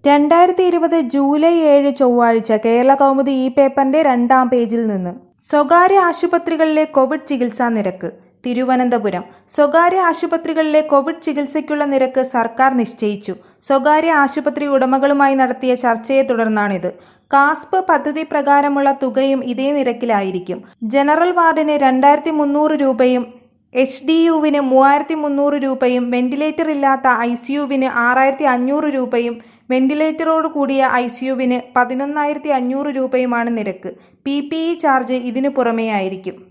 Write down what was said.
രണ്ടായിരത്തി ഇരുപത് ജൂലൈ ഏഴ് ചൊവ്വാഴ്ച കേരള കൗമുദി ഈ പേപ്പറിന്റെ രണ്ടാം പേജിൽ നിന്ന് സ്വകാര്യ ആശുപത്രികളിലെ കോവിഡ് ചികിത്സാ നിരക്ക് തിരുവനന്തപുരം സ്വകാര്യ ആശുപത്രികളിലെ കോവിഡ് ചികിത്സയ്ക്കുള്ള നിരക്ക് സർക്കാർ നിശ്ചയിച്ചു സ്വകാര്യ ആശുപത്രി ഉടമകളുമായി നടത്തിയ ചർച്ചയെ തുടർന്നാണിത് കാസ്പ് പദ്ധതി പ്രകാരമുള്ള തുകയും ഇതേ നിരക്കിലായിരിക്കും ജനറൽ വാർഡിന് രണ്ടായിരത്തി മുന്നൂറ് രൂപയും എച്ച് ഡി യുവിന് മൂവായിരത്തി മുന്നൂറ് രൂപയും വെന്റിലേറ്റർ ഇല്ലാത്ത ഐ സി യുവിന് ആറായിരത്തി അഞ്ഞൂറ് രൂപയും വെന്റിലേറ്ററോട് കൂടിയ ഐ സി യുവിന് പതിനൊന്നായിരത്തി അഞ്ഞൂറ് രൂപയുമാണ് നിരക്ക് പി പി ഇ ചാർജ് ഇതിനു പുറമെയായിരിക്കും